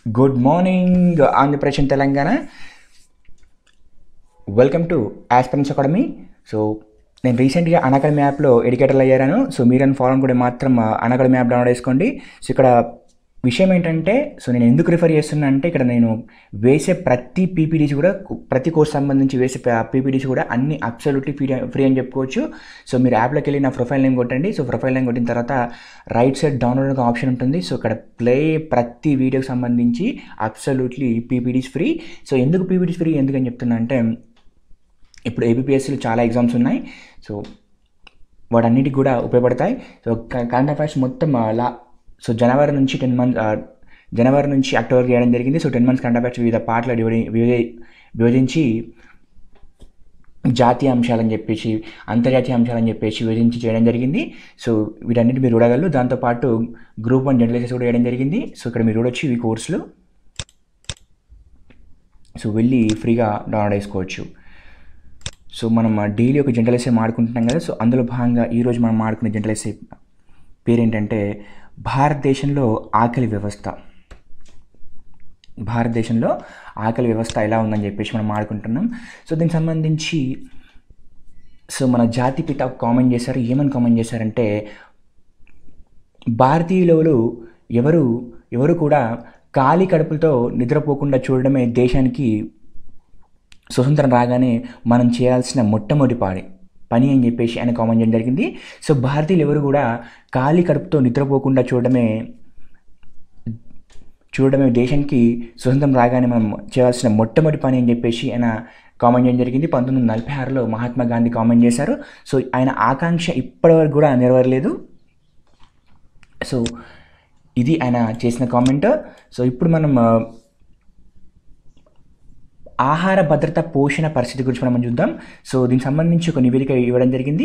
good morning Andhra Pradesh and Telangana welcome to aspirants academy so నేను రీసెంట్గా అనాకడమీ యాప్లో ఎడ్యుకేటర్లు అయ్యాను సో మీరని ఫాలో కూడా మాత్రం అనాకడమీ యాప్ డౌన్లోడ్ చేసుకోండి సో ఇక్కడ విషయం ఏంటంటే సో నేను ఎందుకు రిఫర్ చేస్తున్నా అంటే ఇక్కడ నేను వేసే ప్రతి పీపీడీస్ కూడా ప్రతి కోర్స్ సంబంధించి వేసే పీపీడీస్ కూడా అన్ని అబ్సల్యూట్లీ ఫ్రీ ఫ్రీ అని చెప్పుకోవచ్చు సో మీరు యాప్లోకి వెళ్ళి నా ప్రొఫైల్ నేమ్ కొట్టండి సో ప్రొఫైల్ నేమ్ కొట్టిన తర్వాత రైట్ సైడ్ డౌన్లోడ్ ఆప్షన్ ఉంటుంది సో ఇక్కడ ప్లే ప్రతి వీడియోకి సంబంధించి అబ్సల్యూట్లీ పీపీడీస్ ఫ్రీ సో ఎందుకు పీపీడీస్ ఫ్రీ ఎందుకని చెప్తున్నా అంటే ఇప్పుడు ఏబిపిఎస్సిలో చాలా ఎగ్జామ్స్ ఉన్నాయి సో వాటన్నిటికి కూడా ఉపయోగపడతాయి సో కరెంట్ అఫైర్స్ మొత్తం లా సో జనవరి నుంచి టెన్ మంత్స్ జనవరి నుంచి అక్టోబర్ చేయడం జరిగింది so ten months current affairs వివిధ పార్ట్లు విభజి విభజి- విభజించి జాతీయ అంశాలని చెప్పేసి అంతర్జాతీయ అంశాలని చెప్పేసి విభజించి చేయడం జరిగింది సో వీటన్నిటి మీరు చూడగలరు దాంతోపాటు గ్రూప్ వన్ జర్నలిస్ట్ కూడా చేయడం జరిగింది సో ఇక్కడ మీరు చూడొచ్చు ఈ కోర్సులు సో వెళ్ళి ఫ్రీగా డౌన్లోడ్ చేసుకోవచ్చు సో మనం డైలీ ఒక జనరల్ ఎస్ఏ ఆడుకుంటున్నాం కదా సో అందులో భాగంగా ఈరోజు మనం ఆడుకునే జనరల్ ఎస్ఏ పేరేంటంటే భారతదేశంలో ఆకలి వ్యవస్థ భారతదేశంలో ఆకలి వ్యవస్థ ఎలా ఉందని చెప్పేసి మనం ఆడుకుంటున్నాం సో దీనికి సంబంధించి సో మన జాతిపిత కామెంట్ చేశారు ఏమని కామెంట్ చేశారంటే భారతీయులు ఎవరు ఎవరు కూడా ఖాళీ కడుపులతో నిద్రపోకుండా చూడడమే దేశానికి స్వతంత్రం రాగానే మనం చేయాల్సిన మొట్టమొదటి పాడి పని అని చెప్పేసి ఆయన కామెంట్ చేయడం జరిగింది సో భారతీయులు ఎవరు కూడా ఖాళీ కడుపుతో నిద్రపోకుండా చూడడమే చూడడమే దేశానికి స్వతంత్రం రాగానే మనం చేయాల్సిన మొట్టమొదటి పని అని చెప్పేసి ఆయన కామెంట్ చేయడం జరిగింది పంతొమ్మిది వందల నలభై ఆరులో మహాత్మా గాంధీ కామెంట్ చేశారు సో ఆయన ఆకాంక్ష ఇప్పటివరకు కూడా నెరవేరలేదు సో ఇది ఆయన చేసిన కామెంట్ సో ఇప్పుడు మనం ఆ, ఆహార భద్రత పోషణ పరిస్థితి గురించి మనం చూద్దాం సో దీనికి సంబంధించి ఒక నివేదిక ఇవ్వడం జరిగింది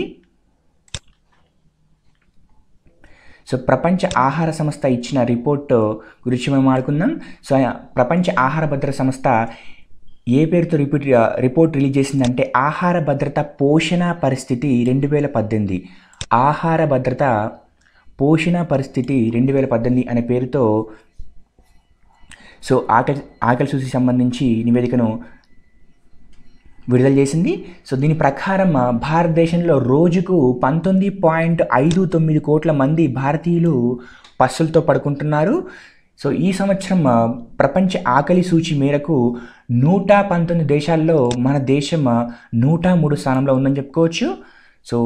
సో ప్రపంచ ఆహార సంస్థ ఇచ్చిన రిపోర్ట్ గురించి మనం ఆడుకుందాం సో ఆ ప్రపంచ ఆహార భద్రత సంస్థ ఏ పేరుతో రిపోర్ట్ రిపోర్ట్ రిలీజ్ చేసిందంటే ఆహార భద్రత పోషణ పరిస్థితి రెండు వేల పద్దెనిమిది ఆహార భద్రత పోషణ పరిస్థితి రెండు వేల పద్దెనిమిది అనే పేరుతో సో ఆకలి ఆకలి సూచి సంబంధించి నివేదికను విడుదల చేసింది సో దీని ప్రకారం ఆ, భారతదేశంలో రోజుకు పంతొమ్మిది పాయింట్ ఐదు తొమ్మిది కోట్ల మంది భారతీయులు పస్సులతో పడుకుంటున్నారు సో ఈ సంవత్సరం ఆ, ప్రపంచ ఆకలి సూచి మేరకు నూట పంతొమ్మిది దేశాల్లో మన దేశం ఆ, నూట మూడు స్థానంలో ఉందని చెప్పుకోవచ్చు సో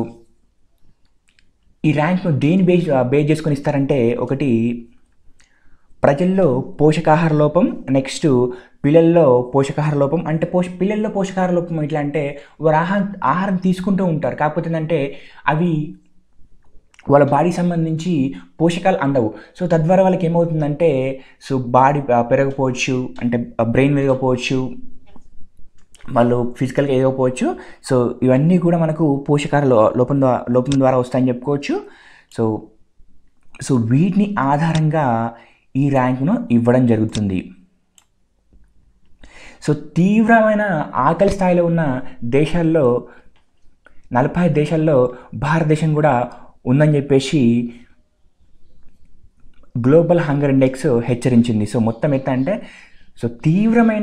ఈ ర్యాంక్ను దేని బేస్ బేస్ చేసుకొని ఇస్తారంటే ఒకటి ప్రజల్లో పోషకాహార లోపం నెక్స్ట్ పిల్లల్లో పోషకాహార లోపం అంటే పోష పిల్లల్లో పోషకాహార లోపం ఎట్లా అంటే వారు ఆహారం ఆహారం తీసుకుంటూ ఉంటారు కాకపోతే ఏంటంటే అవి వాళ్ళ బాడీ సంబంధించి పోషకాలు అందవు సో తద్వారా వాళ్ళకి ఏమవుతుందంటే సో బాడీ పెరగకపోవచ్చు అంటే బ్రెయిన్ పెరగకపోవచ్చు వాళ్ళు ఫిజికల్గా ఎదగకపోవచ్చు సో ఇవన్నీ కూడా మనకు పోషకాహార లో- లోపం ద్వారా లోపం ద్వారా వస్తాయని చెప్పుకోవచ్చు సో సో వీటిని ఆధారంగా ఈ ర్యాంకును ఇవ్వడం జరుగుతుంది సో తీవ్రమైన ఆకలి స్థాయిలో ఉన్న దేశాల్లో నలభై ఐదు దేశాల్లో భారతదేశం కూడా ఉందని చెప్పేసి గ్లోబల్ హంగర్ ఇండెక్స్ హెచ్చరించింది సో మొత్తం ఎంత అంటే సో తీవ్రమైన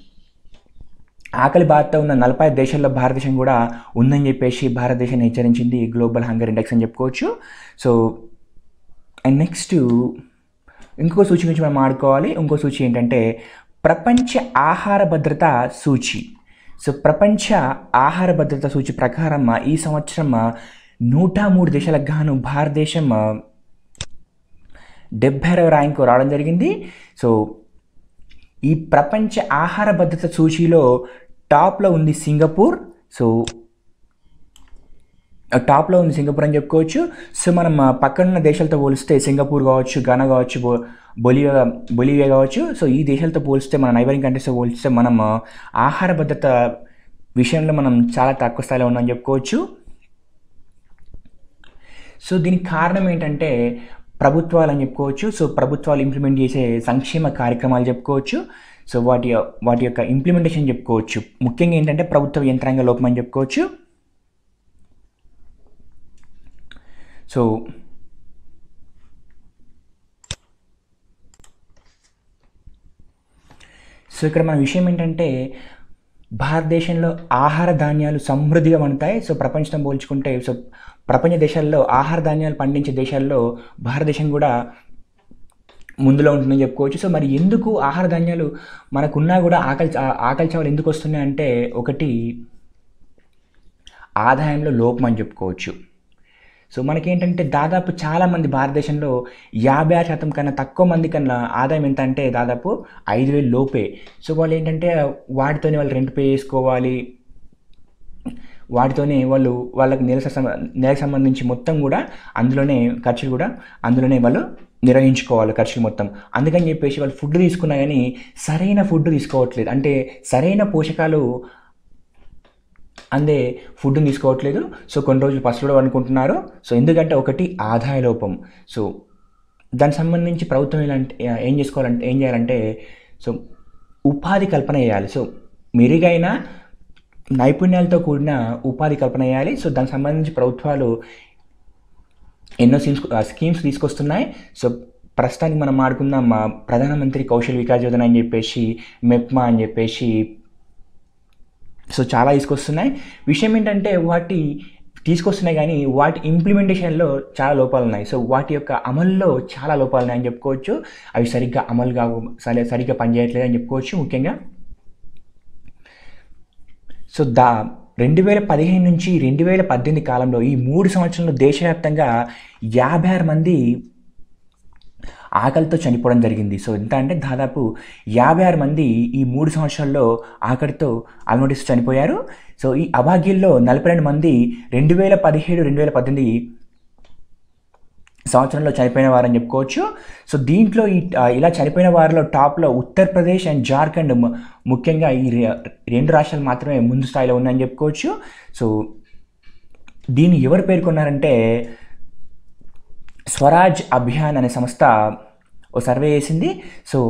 ఆకలి బాధతో ఉన్న నలభై ఐదు దేశాల్లో భారతదేశం కూడా ఉందని చెప్పేసి భారతదేశాన్ని హెచ్చరించింది గ్లోబల్ హంగర్ ఇండెక్స్ అని చెప్పుకోవచ్చు సో అండ్ నెక్స్ట్ ఇంకో సూచి గురించి మనం ఆడుకోవాలి ఇంకో సూచి ఏంటంటే ప్రపంచ ఆహార భద్రత సూచి సో ప్రపంచ ఆహార భద్రత సూచి ప్రకారం ఈ సంవత్సరం నూట మూడు దేశాలకు గాను భారతదేశం డెబ్బై ఆరవ ర్యాంకు రావడం జరిగింది సో ఈ ప్రపంచ ఆహార భద్రత సూచీలో టాప్లో ఉంది సింగపూర్ సో టాప్లో ఉంది సింగపూర్ అని చెప్పుకోవచ్చు సో మనం ఆ, పక్కనున్న దేశాలతో పోలిస్తే సింగపూర్ కావచ్చు ఘనా కావచ్చు బొ బొలివియా బొలివియా కావచ్చు సో ఈ దేశాలతో పోలిస్తే మన నైబరింగ్ కంట్రీస్తో పోలిస్తే మనం ఆ, ఆహార భద్రత విషయంలో మనం చాలా తక్కువ స్థాయిలో ఉన్నామని చెప్పుకోవచ్చు సో దీనికి కారణం ఏంటంటే ప్రభుత్వాలు అని చెప్పుకోవచ్చు సో ప్రభుత్వాలు ఇంప్లిమెంట్ చేసే సంక్షేమ కార్యక్రమాలు చెప్పుకోవచ్చు సో వాటి వాటి యొక్క ఇంప్లిమెంటేషన్ చెప్పుకోవచ్చు ముఖ్యంగా ఏంటంటే ప్రభుత్వ యంత్రాంగ లోపం అని చెప్పుకోవచ్చు సో సో ఇక్కడ మన విషయం ఏంటంటే భారతదేశంలో ఆహార ధాన్యాలు సమృద్ధిగా ఉంటాయి సో ప్రపంచం పోల్చుకుంటే సో ప్రపంచ దేశాల్లో ఆహార ధాన్యాలు పండించే దేశాల్లో భారతదేశం కూడా ముందులో ఉంటుందని చెప్పుకోవచ్చు సో మరి ఎందుకు ఆహార ధాన్యాలు మనకున్నా కూడా ఆకలి ఆకలి చావులు ఎందుకు వస్తున్నాయి అంటే ఒకటి ఆదాయంలో లోపం అని చెప్పుకోవచ్చు సో మనకేంటంటే దాదాపు చాలామంది భారతదేశంలో యాభై ఆరు శాతం కన్నా తక్కువ మంది కన్నా ఆదాయం ఎంత అంటే దాదాపు ఐదు వేలు లోపే సో వాళ్ళు ఏంటంటే వాటితోనే వాళ్ళు రెంట్ పే చేసుకోవాలి వాటితోనే వాళ్ళు వాళ్ళకి నెల సం- నెలకు సంబంధించి మొత్తం కూడా అందులోనే ఖర్చులు కూడా అందులోనే వాళ్ళు నిర్వహించుకోవాలి ఖర్చులు మొత్తం అందుకని చెప్పేసి వాళ్ళు ఫుడ్ తీసుకున్నా కానీ సరైన ఫుడ్ తీసుకోవట్లేదు అంటే సరైన పోషకాలు అందే ఫుడ్ని తీసుకోవట్లేదు సో కొన్ని రోజులు పసులు అనుకుంటున్నారు సో ఎందుకంటే ఒకటి ఆదాయ లోపం సో దానికి సంబంధించి ప్రభుత్వం ఇలాంటి ఏం చేసుకోవాలంటే ఏం చేయాలంటే సో ఉపాధి కల్పన చేయాలి సో మెరుగైన నైపుణ్యాలతో కూడిన ఉపాధి కల్పన చేయాలి సో దానికి సంబంధించి ప్రభుత్వాలు ఎన్నో స్కీమ్స్ స్కీమ్స్ తీసుకొస్తున్నాయి సో ప్రస్తుతానికి మనం ఆడుకుందాం మా ప్రధానమంత్రి కౌశల్ వికాస్ యోజన అని చెప్పేసి మెప్మా అని చెప్పేసి సో చాలా తీసుకొస్తున్నాయి విషయం ఏంటంటే వాటి తీసుకొస్తున్నాయి కానీ వాటి ఇంప్లిమెంటేషన్లో చాలా లోపాలు ఉన్నాయి సో వాటి యొక్క అమల్లో చాలా లోపాలు ఉన్నాయని చెప్పుకోవచ్చు అవి సరిగ్గా అమలు కావు సరి సరిగ్గా పనిచేయట్లేదు అని చెప్పుకోవచ్చు ముఖ్యంగా సో దా రెండు వేల పదిహేను నుంచి రెండు వేల పద్దెనిమిది కాలంలో ఈ మూడు సంవత్సరంలో దేశవ్యాప్తంగా యాభై ఆరు మంది ఆకలితో చనిపోవడం జరిగింది సో ఎంత అంటే దాదాపు యాభై ఆరు మంది ఈ మూడు సంవత్సరాల్లో ఆకలితో అలమటిస్తూ చనిపోయారు సో ఈ అభాగ్యుల్లో నలభై రెండు మంది రెండు వేల పదిహేడు రెండు వేల పద్దెనిమిది సంవత్సరంలో చనిపోయిన వారని చెప్పుకోవచ్చు సో దీంట్లో ఈ ఆ, ఇలా చనిపోయిన వారిలో టాప్లో ఉత్తరప్రదేశ్ అండ్ జార్ఖండ్ ము- ముఖ్యంగా ఈ రె- రెండు రాష్ట్రాలు మాత్రమే ముందు స్థాయిలో ఉన్నాయని చెప్పుకోవచ్చు సో దీన్ని ఎవరు పేర్కొన్నారంటే స్వరాజ్ అభియాన్ అనే సంస్థ ఓ సర్వే చేసింది సో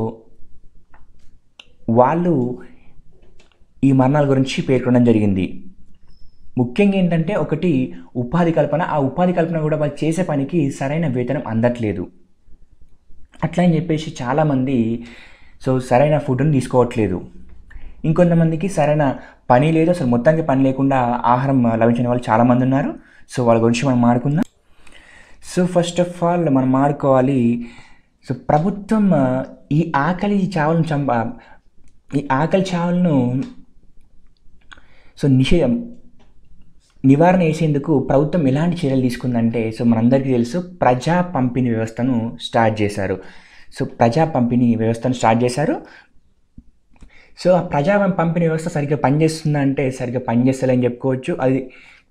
వాళ్ళు ఈ మరణాల గురించి పేర్కొనడం జరిగింది ముఖ్యంగా ఏంటంటే ఒకటి ఉపాధి కల్పన ఆ ఉపాధి కల్పన కూడా వాళ్ళు చేసే పనికి సరైన వేతనం అందట్లేదు అట్లా అని చెప్పేసి చాలామంది సో సరైన ఫుడ్ని తీసుకోవట్లేదు ఇంకొంతమందికి సరైన పని లేదు అసలు మొత్తానికి పని లేకుండా ఆహారం లభించిన వాళ్ళు చాలామంది ఉన్నారు సో వాళ్ళ గురించి మనం మాడుకుందాం సో ఫస్ట్ ఆఫ్ ఆల్ మనం ఆడుకోవాలి సో ప్రభుత్వం ఆ, ఈ ఆకలి చావులను చంప ఈ ఆకలి చావులను సో నిషేధం నివారణ చేసేందుకు ప్రభుత్వం ఎలాంటి చర్యలు తీసుకుందంటే సో మనందరికీ తెలుసు ప్రజా పంపిణీ వ్యవస్థను స్టార్ట్ చేశారు సో ప్రజా పంపిణీ వ్యవస్థను స్టార్ట్ చేశారు సో ఆ ప్రజా పంపిణీ వ్యవస్థ సరిగ్గా పనిచేస్తుందా అంటే సరిగ్గా పనిచేస్తలేని చెప్పుకోవచ్చు అది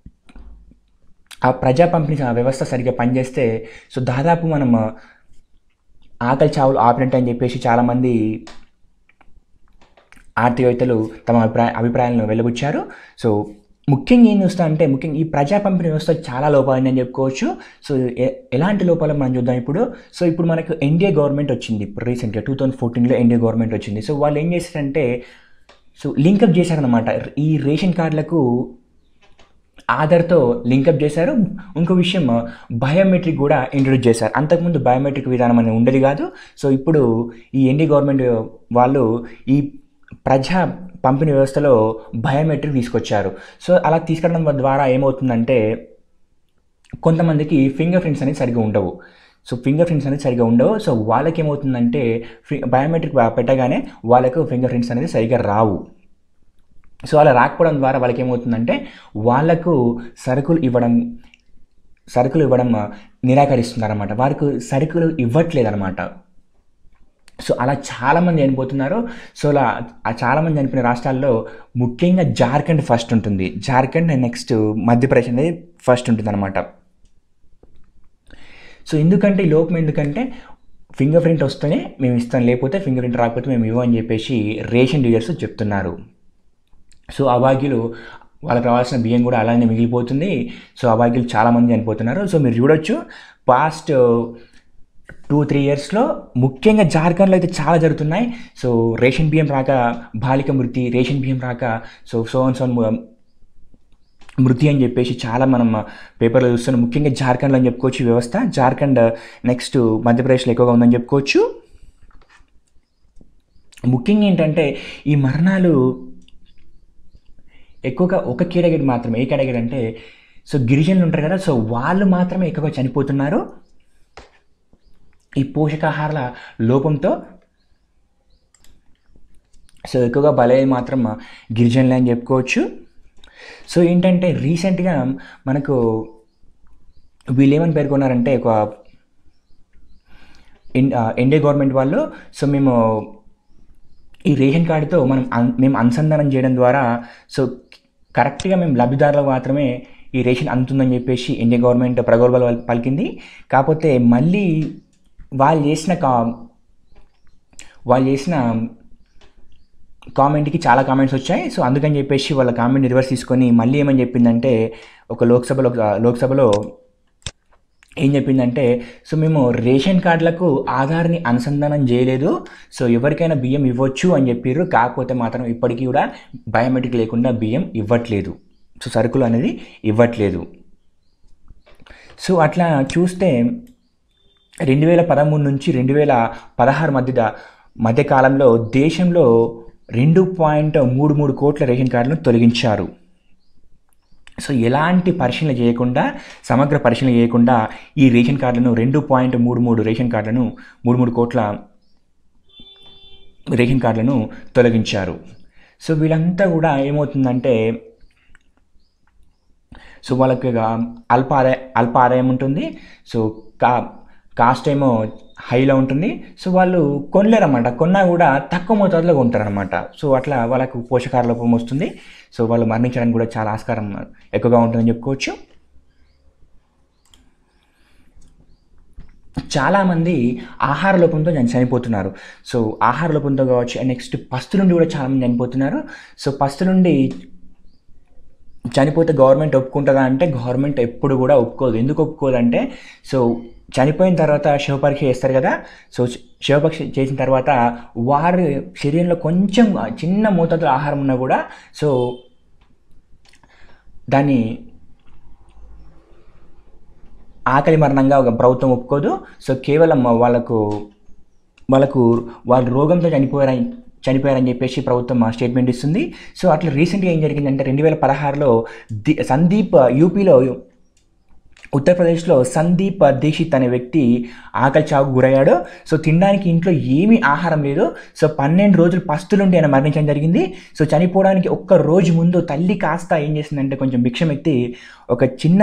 ఆ ప్రజా పంపిణీ వ్యవస్థ సరిగ్గా పనిచేస్తే సో దాదాపు మనం ఆకలి చావులు ఆపినట్టు అని చెప్పేసి చాలామంది ఆర్థికవేత్తలు తమ అభిప్రాయ అభిప్రాయాలను వెలుబుచ్చారు సో ముఖ్యంగా ఏం చూస్తా అంటే ముఖ్యంగా ఈ ప్రజా పంపిణీ వ్యవస్థ చాలా లోపాలని అని చెప్పుకోవచ్చు సో ఎ- ఎలాంటి లోపాలు మనం చూద్దాం ఇప్పుడు సో ఇప్పుడు మనకు ఎన్డీఏ గవర్నమెంట్ వచ్చింది ఇప్పుడు రీసెంట్గా టూ థౌజండ్ ఫోర్టీన్లో ఎన్డీఏ గవర్నమెంట్ వచ్చింది సో వాళ్ళు ఏం చేశారంటే సో లింకప్ చేశారనమాట ఈ రేషన్ కార్డులకు ఆధార్తో లింకప్ చేశారు ఇంకో విషయం బయోమెట్రిక్ కూడా ఇంట్రొడ్యూస్ చేశారు అంతకుముందు బయోమెట్రిక్ విధానం అనేది ఉండేది కాదు సో ఇప్పుడు ఈ ఎన్డీ గవర్నమెంట్ వాళ్ళు ఈ ప్రజా పంపిణీ వ్యవస్థలో బయోమెట్రిక్ తీసుకొచ్చారు సో అలా తీసుకురావడం ద్వారా ఏమవుతుందంటే కొంతమందికి ఫింగర్ ప్రింట్స్ అనేది సరిగ్గా ఉండవు సో ఫింగర్ ప్రింట్స్ అనేది సరిగ్గా ఉండవు సో వాళ్ళకి ఏమవుతుందంటే ఫి- బయోమెట్రిక్ పెట్టగానే వాళ్ళకు ఫింగర్ ప్రింట్స్ అనేది సరిగ్గా రావు సో అలా రాకపోవడం ద్వారా వాళ్ళకి ఏమవుతుందంటే వాళ్ళకు సరుకులు ఇవ్వడం సరుకులు ఇవ్వడం నిరాకరిస్తున్నారన్నమాట వారికి సరుకులు ఇవ్వట్లేదు అనమాట సో అలా చాలామంది చనిపోతున్నారు సో అలా ఆ చాలామంది చనిపోయిన రాష్ట్రాల్లో ముఖ్యంగా జార్ఖండ్ ఫస్ట్ ఉంటుంది జార్ఖండ్ అండ్ నెక్స్ట్ మధ్యప్రదేశ్ అనేది ఫస్ట్ ఉంటుంది అనమాట సో ఎందుకంటే ఈ లోపం ఎందుకంటే ఫింగర్ ప్రింట్ వస్తేనే మేము ఇస్తాం లేకపోతే ఫింగర్ ప్రింట్ రాకపోతే మేము ఇవ్వమని చెప్పేసి రేషన్ డీలర్స్ చెప్తున్నారు సో అభాగ్యులు వాళ్ళకి రావాల్సిన బియ్యం కూడా అలానే మిగిలిపోతుంది సో అభాగ్యులు చాలామంది చనిపోతున్నారు సో మీరు చూడొచ్చు పాస్ట్ టూ త్రీ ఇయర్స్లో ముఖ్యంగా జార్ఖండ్లో అయితే చాలా జరుగుతున్నాయి సో రేషన్ బియ్యం రాక బాలిక మృతి రేషన్ బియ్యం రాక సో సోన్ సోన్ మృతి అని చెప్పేసి చాలా మనం పేపర్లో చూస్తున్నాం ముఖ్యంగా జార్ఖండ్లో అని చెప్పుకోవచ్చు ఈ వ్యవస్థ జార్ఖండ్ నెక్స్ట్ మధ్యప్రదేశ్లో ఎక్కువగా ఉందని చెప్పుకోవచ్చు ముఖ్యంగా ఏంటంటే ఈ మరణాలు ఎక్కువగా ఒక కేటగిరీ మాత్రమే ఏ కేటగిరీ అంటే సో గిరిజనులు ఉంటారు కదా సో వాళ్ళు మాత్రమే ఎక్కువగా చనిపోతున్నారు ఈ పోషకాహారాల లోపంతో సో ఎక్కువగా బలయ్యేది మాత్రం గిరిజనులే అని చెప్పుకోవచ్చు సో ఏంటంటే రీసెంట్గా మనకు వీళ్ళు ఏమని పేర్కొన్నారంటే ఒక ఇన్ ఇండియా గవర్నమెంట్ వాళ్ళు సో మేము ఈ రేషన్ కార్డుతో మనం అన్ మేము అనుసంధానం చేయడం ద్వారా సో కరెక్ట్గా మేము లబ్ధిదారులకు మాత్రమే ఈ రేషన్ అందుతుందని చెప్పేసి ఇండియా గవర్నమెంట్ ప్రగల్భాలు పలికింది కాకపోతే మళ్ళీ వాళ్ళు చేసిన కా వాళ్ళు చేసిన కామెంట్కి చాలా కామెంట్స్ వచ్చాయి సో అందుకని చెప్పేసి వాళ్ళ కామెంట్ రివర్స్ తీసుకొని మళ్ళీ ఏమని చెప్పిందంటే ఒక లోక్సభలో లోక్సభలో ఏం చెప్పిందంటే సో మేము రేషన్ కార్డులకు ఆధార్ని అనుసంధానం చేయలేదు సో ఎవరికైనా బియ్యం ఇవ్వచ్చు అని చెప్పారు కాకపోతే మాత్రం ఇప్పటికీ కూడా బయోమెట్రిక్ లేకుండా బియ్యం ఇవ్వట్లేదు సో సరుకులు అనేది ఇవ్వట్లేదు సో అట్లా చూస్తే రెండు వేల పదమూడు నుంచి రెండు వేల పదహారు మధ్య మధ్య కాలంలో దేశంలో రెండు పాయింట్ మూడు మూడు కోట్ల రేషన్ కార్డులను తొలగించారు సో ఎలాంటి పరిశీలన చేయకుండా సమగ్ర పరిశీలన చేయకుండా ఈ రేషన్ కార్డులను రెండు పాయింట్ మూడు మూడు రేషన్ కార్డులను మూడు మూడు కోట్ల రేషన్ కార్డులను తొలగించారు సో వీళ్ళంతా కూడా ఏమవుతుందంటే సో వాళ్ళకి ఇక అల్ప ఆదాయ అల్ప ఆదాయం ఉంటుంది సో కా కాస్ట్ ఏమో హైలో ఉంటుంది సో వాళ్ళు కొనలేరన్నమాట కొన్నా కూడా తక్కువ మోతాదులో కొంటారనమాట సో అట్లా వాళ్ళకు పోషకాహార లోపం వస్తుంది సో వాళ్ళు మరణించడానికి కూడా చాలా ఆస్కారం ఎక్కువగా ఉంటుందని చెప్పుకోవచ్చు చాలామంది ఆహార లోపంతో చని- చనిపోతున్నారు సో ఆహార లోపంతో కావచ్చు అండ్ నెక్స్ట్ పస్తు నుండి కూడా చాలామంది చనిపోతున్నారు సో పస్తు నుండి చనిపోతే గవర్నమెంట్ ఒప్పుకుంటుందా అంటే గవర్నమెంట్ ఎప్పుడు కూడా ఒప్పుకోదు ఎందుకు ఒప్పుకోదు అంటే సో చనిపోయిన తర్వాత శివపరీక్ష చేస్తారు కదా సో శివపరీక్ష చేసిన తర్వాత వారి శరీరంలో కొంచెం చిన్న మోతాదులో ఆహారం ఉన్నా కూడా సో దాన్ని ఆకలి మరణంగా ఒక ప్రభుత్వం ఒప్పుకోదు సో కేవలం వాళ్ళకు వాళ్ళకు వాళ్ళు రోగంతో చనిపోయారని చనిపోయారని చెప్పేసి ప్రభుత్వం స్టేట్మెంట్ ఇస్తుంది సో అట్లా రీసెంట్గా ఏం జరిగిందంటే రెండు వేల పదహారులో ది సందీప్ యూపీలో ఉత్తరప్రదేశ్లో సందీప్ దీక్షిత్ అనే వ్యక్తి ఆకలి చావుకు గురయ్యాడు సో తినడానికి ఇంట్లో ఏమీ ఆహారం లేదు సో పన్నెండు రోజులు పస్తులుండి ఆయన మరణించడం జరిగింది సో చనిపోవడానికి ఒక్క రోజు ముందు తల్లి కాస్త ఏం చేసిందంటే కొంచెం భిక్షం ఎత్తి ఒక చిన్న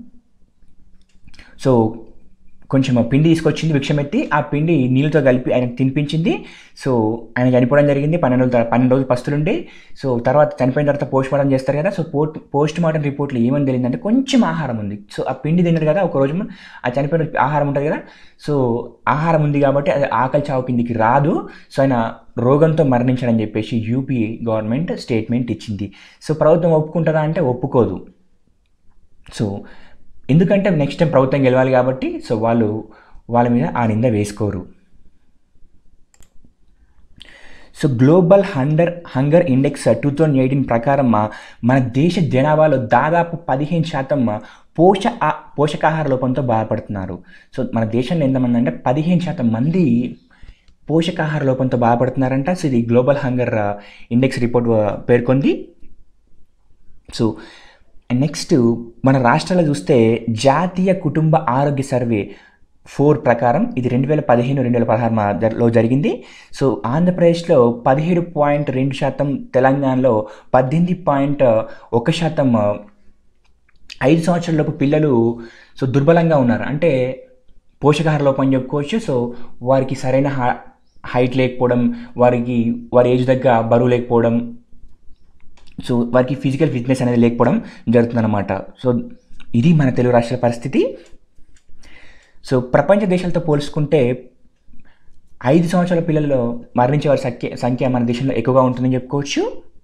సో కొంచెం ఆ పిండి తీసుకొచ్చింది భిక్షం ఎత్తి ఆ పిండి నీళ్ళతో కలిపి ఆయనకు తినిపించింది సో ఆయన చనిపోవడం జరిగింది పన్నెండు రోజులు తర్వా- పన్నెండు రోజులు పస్తులుండి సో తర్వాత చనిపోయిన తర్వాత పోస్ట్ మార్టం చేస్తారు కదా సో పోస్ట్ పోస్ట్ మార్టం రిపోర్ట్లో ఏమని తెలియదంటే కొంచెం ఆహారం ఉంది సో ఆ పిండి తిన్నారు కదా ఒక రోజు ముందు ఆ చనిపోయిన ఆహారం ఉంటుంది కదా సో ఆహారం ఉంది కాబట్టి అది ఆకలి చావు కిందికి రాదు సో ఆయన రోగంతో మరణించాడని చెప్పేసి యూపీ గవర్నమెంట్ స్టేట్మెంట్ ఇచ్చింది సో ప్రభుత్వం ఒప్పుకుంటుందా అంటే ఒప్పుకోదు సో ఎందుకంటే నెక్స్ట్ టైం ప్రభుత్వం గెలవాలి కాబట్టి సో వాళ్ళు వాళ్ళ మీద ఆ నింద వేసుకోరు so global hunger hunger index two thousand eighteen ప్రకారం ఆ, మన దేశ జనాభాలో దాదాపు పదిహేను శాతం ఆ, పోష ఆ- పోషకాహార లోపంతో బాధపడుతున్నారు సో మన దేశంలో ఎంతమంది అంటే పదిహేను శాతం మంది పోషకాహార లోపంతో బాధపడుతున్నారంట సో ఇది global hunger uh, index report uh, పేర్కొంది సో నెక్స్ట్ మన రాష్ట్రాల్లో చూస్తే జాతీయ కుటుంబ ఆరోగ్య సర్వే ఫోర్ ప్రకారం ఇది రెండు వేల పదిహేను రెండు వేల పదహారు మధ్యలో జరిగింది సో ఆంధ్రప్రదేశ్లో పదిహేడు పాయింట్ రెండు శాతం తెలంగాణలో పద్దెనిమిది పాయింట్ ఒక శాతం ఐదు సంవత్సరాలలోపు పిల్లలు సో దుర్బలంగా ఉన్నారు అంటే పోషకాహార లోపం అని చెప్పుకోవచ్చు సో వారికి సరైన హై- హైట్ లేకపోవడం వారికి వారి ఏజ్ దగ్గర బరువు లేకపోవడం సో వారికి ఫిజికల్ ఫిట్నెస్ అనేది లేకపోవడం జరుగుతుందన్నమాట సో ఇది మన తెలుగు రాష్ట్రాల పరిస్థితి సో ప్రపంచ దేశాలతో పోల్చుకుంటే ఐదు సంవత్సరాల పిల్లల్లో మరణించే వారి సంఖ్య సంఖ్య మన దేశంలో ఎక్కువగా ఉంటుందని చెప్పుకోవచ్చు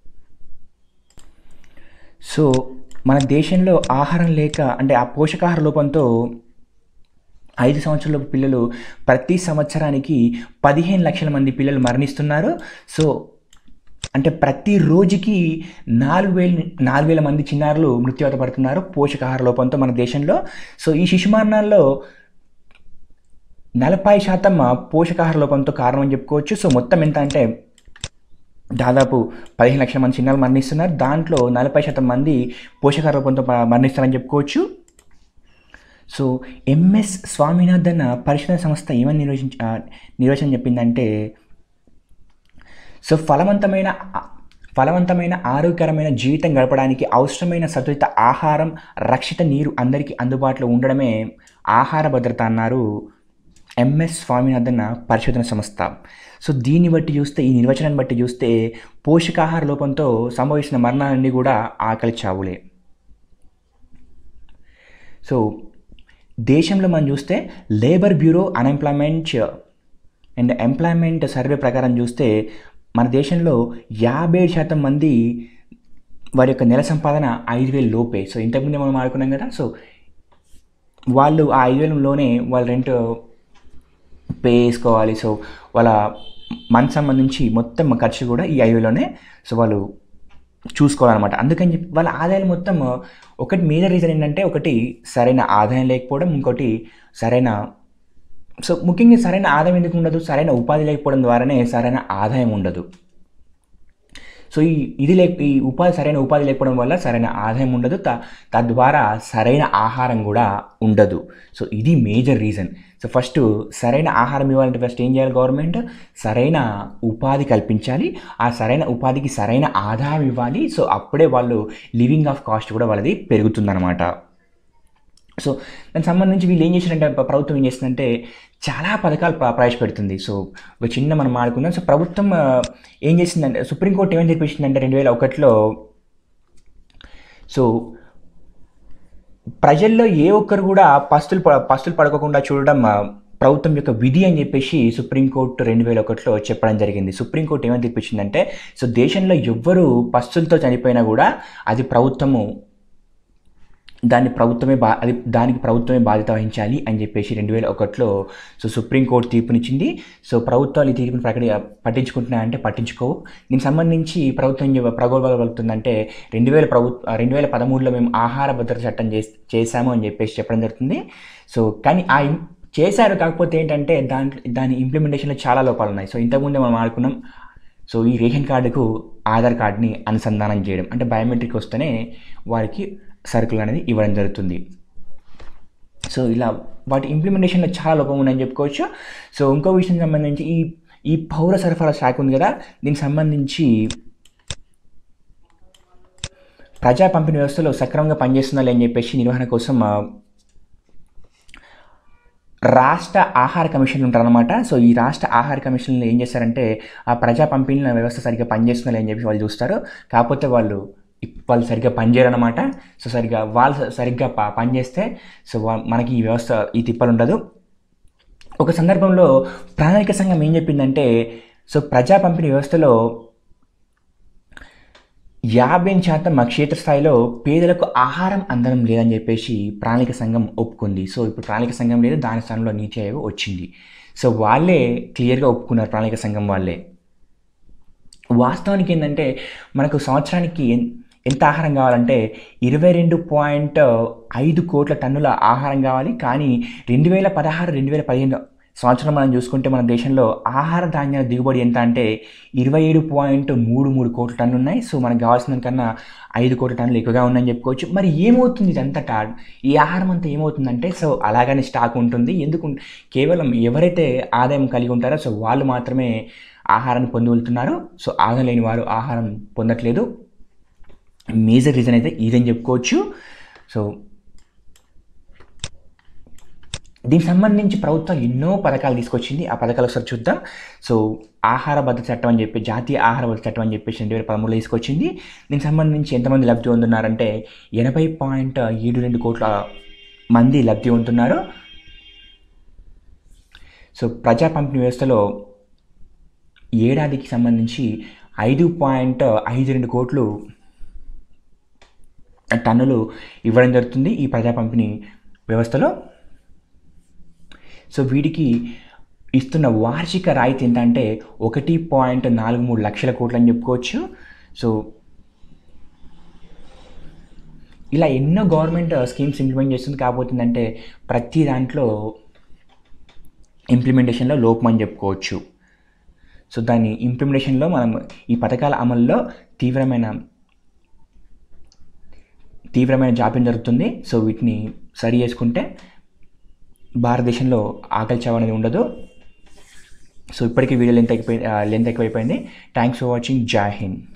సో మన దేశంలో ఆహారం లేక అంటే ఆ పోషకాహార లోపంతో ఐదు సంవత్సరాల పిల్లలు ప్రతి సంవత్సరానికి పదిహేను లక్షల మంది పిల్లలు మరణిస్తున్నారు సో అంటే ప్రతి రోజుకి నాలుగు వేల నాలుగు వేల మంది చిన్నారులు మృత్యువాత పడుతున్నారు పోషకాహార లోపంతో మన దేశంలో సో ఈ శిశు మరణాల్లో నలభై శాతం పోషకాహార లోపంతో కారణం అని చెప్పుకోవచ్చు సో మొత్తం ఎంత అంటే దాదాపు పదిహేను లక్షల మంది చిన్నారులు మరణిస్తున్నారు దాంట్లో నలభై శాతం మంది పోషకాహార లోపంతో ప- మరణిస్తారని చెప్పుకోవచ్చు సో ఎంఎస్ స్వామినాథన్ పరిశోధన సంస్థ ఏమని నిర్వచించ ఆ, నిర్వచనం చెప్పిందంటే సో ఫలవంతమైన ఆ- ఫలవంతమైన ఆరోగ్యకరమైన జీవితం గడపడానికి అవసరమైన సతులిత ఆహారం రక్షిత నీరు అందరికీ అందుబాటులో ఉండడమే ఆహార భద్రత అన్నారు ఎంఎస్ స్వామినాథన్ పరిశోధన సంస్థ సో దీన్ని బట్టి చూస్తే ఈ నిర్వచనాన్ని బట్టి చూస్తే పోషకాహార లోపంతో సంభవిస్తున్న మరణాలన్నీ కూడా ఆకలి చావులే సో దేశంలో మనం చూస్తే labour bureau unemployment and employment survey ప్రకారం చూస్తే మన దేశంలో యాభై ఏడు శాతం మంది వారి యొక్క నెల సంపాదన ఐదు వేలు లోపే సో ఇంతకుముందే మనం ఆడుకున్నాం కదా సో వాళ్ళు ఆ ఐదు వేలలోనే వాళ్ళ రెంట్ పే చేసుకోవాలి సో వాళ్ళ మంత్ సంబంధించి మొత్తం ఖర్చు కూడా ఈ ఐదు వేలోనే సో వాళ్ళు చూసుకోవాలన్నమాట అందుకని చెప్పి వాళ్ళ ఆదాయాలు మొత్తం ఒకటి మేజర్ రీజన్ ఏంటంటే ఒకటి సరైన ఆదాయం లేకపోవడం ఇంకోటి సరైన సో ముఖ్యంగా సరైన ఆదాయం ఎందుకు ఉండదు సరైన ఉపాధి లేకపోవడం ద్వారానే సరైన ఆదాయం ఉండదు సో ఈ ఇది లే ఈ ఉపాధి సరైన ఉపాధి లేకపోవడం వల్ల సరైన ఆదాయం ఉండదు త తద్వారా సరైన ఆహారం కూడా ఉండదు సో ఇది మేజర్ రీజన్ సో ఫస్ట్ సరైన ఆహారం ఇవ్వాలంటే ఫస్ట్ ఏం చేయాలి గవర్నమెంట్ సరైన ఉపాధి కల్పించాలి ఆ సరైన ఉపాధికి సరైన ఆదాయం ఇవ్వాలి సో అప్పుడే వాళ్ళు లివింగ్ ఆఫ్ కాస్ట్ కూడా వాళ్ళది పెరుగుతుందన్నమాట సో దానికి సంబంధించి వీళ్ళు ఏం చేశారంటే ప్ర- ప్రభుత్వం ఏం చేస్తుందంటే చాలా పథకాలు ప్ర- ప్రవేశపెడుతుంది సో ఒక చిన్న మనం ఆడుకుందాం సో ప్రభుత్వం ఆ, ఏం చేసిందంటే సుప్రీంకోర్టు ఏమని చెప్పించిందంటే రెండు వేల ఒకటిలో సో ప్రజల్లో ఏ ఒక్కరు కూడా పస్తులు ప- పస్తులు పడుకోకుండా చూడడం ఆ, ప్రభుత్వం యొక్క విధి అని చెప్పేసి సుప్రీంకోర్టు రెండు వేల ఒకటిలో చెప్పడం జరిగింది సుప్రీంకోర్టు ఏమని తెప్పించిందంటే సో దేశంలో ఎవ్వరు పస్తులతో చనిపోయినా కూడా అది ప్రభుత్వము దాన్ని ప్రభుత్వమే బా అది దానికి ప్రభుత్వమే బాధ్యత వహించాలి అని చెప్పేసి రెండు వేల ఒకటిలో సో సుప్రీంకోర్టు తీర్పునిచ్చింది సో ప్రభుత్వాలు ఈ తీర్పుని ప్రకటి పట్టించుకుంటున్నాయంటే పట్టించుకోవు దీనికి సంబంధించి ప్రభుత్వం ఏం చెప్- ప్రగల్భాలు పలుకుతుందంటే రెండు వేల ప్రభుత్వ రెండు వేల పదమూడులో మేము ఆహార భద్రత చట్టం చేస్ చేశాము అని చెప్పేసి చెప్పడం జరుగుతుంది సో కానీ ఆ ఇం- చేశారు కాకపోతే ఏంటంటే దాంట్లో దాని ఇంప్లిమెంటేషన్లో చాలా లోపాలు ఉన్నాయి సో ఇంతకుముందే మనం ఆడుకున్నాం సో ఈ రేషన్ కార్డుకు ఆధార్ కార్డ్ని అనుసంధానం చేయడం అంటే బయోమెట్రిక్ వస్తేనే వారికి సరుకులు అనేది ఇవ్వడం జరుగుతుంది సో ఇలా వాటి ఇంప్లిమెంటేషన్లో చాలా లోపం ఉందని చెప్పుకోవచ్చు సో ఇంకో విషయం సంబంధించి ఈ ఈ పౌర సరఫరా శాఖ ఉంది కదా దీనికి సంబంధించి ప్రజా పంపిణీ వ్యవస్థలో సక్రమంగా పనిచేస్తుందా అని చెప్పేసి నిర్వహణ కోసం ఆ, రాష్ట్ర ఆహార కమిషన్లు ఉంటారనమాట సో ఈ రాష్ట్ర ఆహార కమిషన్లు ఏం చేస్తారంటే ఆ ప్రజా పంపిణీ వ్యవస్థ సరిగ్గా పనిచేస్తుందా అని చెప్పి వాళ్ళు చూస్తారు కాకపోతే వాళ్ళు ఇప్- వాళ్ళు సరిగ్గా పనిచేయరనమాట సో సరిగ్గా వాళ్ళు స- సరిగ్గా ప పనిచేస్తే సో వా- మనకి ఈ వ్యవస్థ ఈ తిప్పలు ఉండదు ఒక సందర్భంలో ప్రణాళిక సంఘం ఏం చెప్పిందంటే సో ప్రజా పంపిణీ వ్యవస్థలో యాభై శాతం మా క్షేత్రస్థాయిలో పేదలకు ఆహారం అందడం లేదని చెప్పేసి ప్రణాళిక సంఘం ఒప్పుకుంది సో ఇప్పుడు ప్రణాళిక సంఘం లేదు దాని స్థానంలో నీతి ఆయోగ్ వచ్చింది సో వాళ్ళే క్లియర్గా ఒప్పుకున్నారు ప్రణాళిక సంఘం వాళ్ళే వాస్తవానికి ఏంటంటే మనకు సంవత్సరానికి ఎన్- ఎంత ఆహారం కావాలంటే ఇరవై రెండు పాయింట్ ఐదు కోట్ల టన్నుల ఆహారం కావాలి కానీ రెండు వేల పదహారు రెండు వేల పదిహేను సంవత్సరం మనం చూసుకుంటే మన దేశంలో ఆహార ధాన్యాల దిగుబడి ఎంత అంటే ఇరవై ఏడు పాయింట్ మూడు మూడు కోట్ల టన్నులు ఉన్నాయి సో మనకు కావాల్సిన కన్నా ఐదు కోట్ల టన్నులు ఎక్కువగా ఉన్నాయని చెప్పుకోవచ్చు మరి ఏమవుతుంది ఇదంతటా ఈ ఆహారం అంతా ఏమవుతుందంటే సో అలాగనే స్టాక్ ఉంటుంది ఎందుకు కేవలం ఎవరైతే ఆదాయం కలిగి ఉంటారో సో వాళ్ళు మాత్రమే ఆహారాన్ని పొంది వెళ్తున్నారు సో ఆదాయం లేని వారు ఆహారం పొందట్లేదు మేజర్ రీజన్ అయితే ఇదని చెప్పుకోవచ్చు సో దీనికి సంబంధించి ప్రభుత్వం ఎన్నో పథకాలు తీసుకొచ్చింది ఆ పథకాలు ఒకసారి చూద్దాం సో ఆహార భద్రత చట్టం అని చెప్పి జాతీయ ఆహార భద్రత చట్టం అని చెప్పేసి రెండు వేల పదమూడులో తీసుకొచ్చింది దీనికి సంబంధించి ఎంతమంది లబ్ధి పొందుతున్నారంటే ఎనభై పాయింట్ ఏడు రెండు కోట్ల మంది లబ్ధి పొందుతున్నారు సో ప్రజా పంపిణీ వ్యవస్థలో ఏడాదికి సంబంధించి ఐదు పాయింట్ ఐదు రెండు కోట్లు టన్నులు ఇవ్వడం జరుగుతుంది ఈ ప్రజా పంపిణీ వ్యవస్థలో సో వీటికి ఇస్తున్న వార్షిక రాయితీ ఏంటంటే ఒకటి పాయింట్ నాలుగు మూడు లక్షల కోట్లు అని చెప్పుకోవచ్చు సో ఇలా ఎన్నో గవర్నమెంట్ స్కీమ్స్ ఇంప్లిమెంట్ చేస్తుంది కాకపోతే ఏంటంటే ప్రతి దాంట్లో ఇంప్లిమెంటేషన్లో లోపం అని చెప్పుకోవచ్చు సో దాని ఇంప్లిమెంటేషన్లో మనం ఈ పథకాల అమల్లో తీవ్రమైన తీవ్రమైన జాప్యం జరుగుతుంది సో వీటిని సరి చేసుకుంటే భారతదేశంలో ఆకలి చావు అనేది ఉండదు సో ఇప్పటికీ వీడియో లెంత్ ఎక్కువ లెంత్ ఎక్కువైపోయింది థ్యాంక్స్ ఫర్ వాచింగ్ జై హింద్